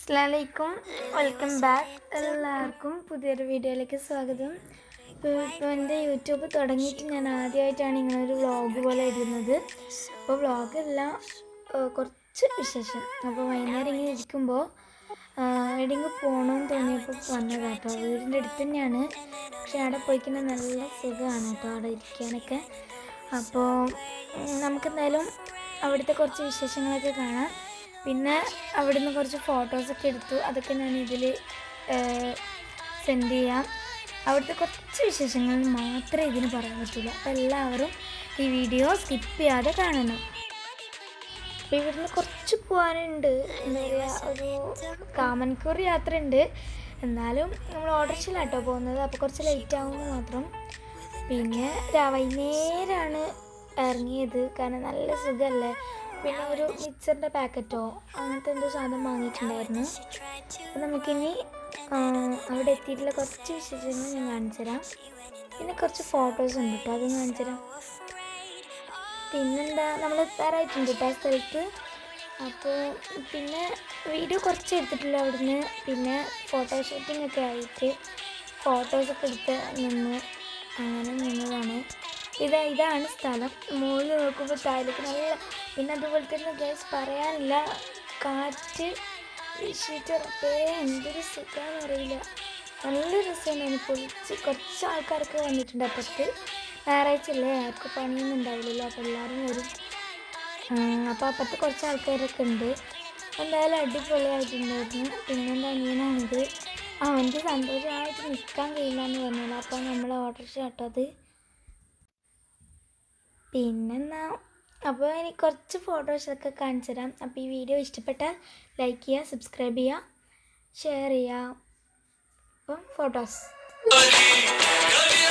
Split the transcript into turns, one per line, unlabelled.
അസ്സലാമലൈക്കും welcome back എല്ലാവർക്കും പുതിയൊരു വീഡിയോയിലേക്ക് സ്വാഗതം ഇപ്പോൾ ഇപ്പോൾ എൻ്റെ യൂട്യൂബ് തുടങ്ങിയിട്ട് ഞാൻ ആദ്യമായിട്ടാണ് ഇങ്ങനൊരു വ്ളോഗ് പോലെ ഇടുന്നത് അപ്പോൾ വ്ളോഗല്ല കുറച്ച് വിശേഷം അപ്പോൾ വൈകുന്നേരം ഇങ്ങനെ ഇരിക്കുമ്പോൾ എവിടെയെങ്കിലും പോകണമെന്ന് തോന്നിയപ്പോൾ വന്നതാണ് കേട്ടോ വീടിൻ്റെ അടുത്ത് തന്നെയാണ് പക്ഷെ അവിടെ പോയിക്കുന്ന നല്ല സുഖമാണ് കേട്ടോ അവിടെ ഇരിക്കാനൊക്കെ അപ്പോൾ നമുക്കെന്തായാലും അവിടുത്തെ കുറച്ച് വിശേഷങ്ങളൊക്കെ കാണാം പിന്നെ അവിടുന്ന് കുറച്ച് ഫോട്ടോസൊക്കെ എടുത്തു അതൊക്കെ ഞാൻ ഇതിൽ സെൻഡ് ചെയ്യാം അവിടുത്തെ കുറച്ച് വിശേഷങ്ങൾ മാത്രമേ ഇതിന് പറയാൻ പറ്റുള്ളൂ അപ്പോൾ എല്ലാവരും ഈ വീഡിയോ സ്കിപ്പ് ചെയ്യാതെ കാണണം അപ്പോൾ ഇവിടുന്ന് കുറച്ച് പോകാനുണ്ട് എന്താ പറയുക ഒരു കാമൻകൂർ യാത്ര ഉണ്ട് എന്നാലും നമ്മൾ ഓട്ടോറിക്ഷയിലാട്ടോ പോകുന്നത് അപ്പോൾ കുറച്ച് ലേറ്റ് ആകുമെന്ന് മാത്രം പിന്നെ രാ- വൈകുന്നേരമാണ് ഇറങ്ങിയത് കാരണം നല്ല സുഖമല്ലേ പിന്നെ ഒരു മിക്സറിൻ്റെ പാക്കറ്റോ അങ്ങനത്തെ എന്തോ സാധനം വാങ്ങിയിട്ടുണ്ടായിരുന്നു അപ്പോൾ നമുക്കിനി ആ, അവിടെ എത്തിയിട്ടുള്ള കുറച്ച് വിശേഷങ്ങൾ ഞാൻ കാണിച്ചു തരാം പിന്നെ കുറച്ച് ഫോട്ടോസ് ഉണ്ട് കേട്ടോ അതും കാണിച്ചു തരാം പിന്നെന്താ നമ്മൾ എത്താറായിട്ടുണ്ട് കേട്ടോ ആ സ്ഥലത്ത് അപ്പോൾ പിന്നെ വീഡിയോ കുറച്ച് എടുത്തിട്ടില്ല അവിടുന്ന് പിന്നെ ഫോട്ടോ ഷൂട്ടിംഗ് ഒക്കെ ആയിട്ട് ഫോട്ടോസൊക്കെ എടുത്ത് നിന്ന് അങ്ങനെ നിന്നതാണ് ഇതാ ഇതാണ് സ്ഥലം മുകളിൽ നോക്കുമ്പോൾ താഴേക്ക് നല്ല പിന്നെ അതുപോലെ തന്നെ ഗ്യാസ് പറയാനില്ല കാറ്റ് വീശിയിട്ട് റബ്ബേ എന്തൊരു സുഖമാണെന്ന് അറിയില്ല നല്ല രസമാണ് പൊളിച്ച് കുറച്ച് ആൾക്കാരൊക്കെ വന്നിട്ടുണ്ട് അപ്പുറത്ത് ഞായറാഴ്ച അല്ലേ ആർക്കും പണിയൊന്നും ഉണ്ടാവില്ലല്ലോ അപ്പോൾ എല്ലാവരും വരും അപ്പോൾ അപ്പുറത്ത് കുറച്ച് ആൾക്കാരൊക്കെ ഉണ്ട് എന്തായാലും അടിപൊളിയായിട്ടുണ്ടായിരുന്നു പിന്നെന്താ അനിയനാണിത് അവൻ്റെ സന്തോഷമായിട്ട് നിൽക്കാൻ കഴിയില്ല എന്ന് പറഞ്ഞല്ലോ അപ്പോൾ നമ്മൾ ഓട്ടോറിക്ഷ കേട്ടത് പിന്നെന്നാ അപ്പോൾ എനിക്ക് കുറച്ച് ഫോട്ടോസൊക്കെ കാണിച്ചു തരാം അപ്പോൾ ഈ വീഡിയോ ഇഷ്ടപ്പെട്ടാൽ ലൈക്ക് ചെയ്യുക സബ്സ്ക്രൈബ് ചെയ്യുക ഷെയർ ചെയ്യുക അപ്പം ഫോട്ടോസ്
गली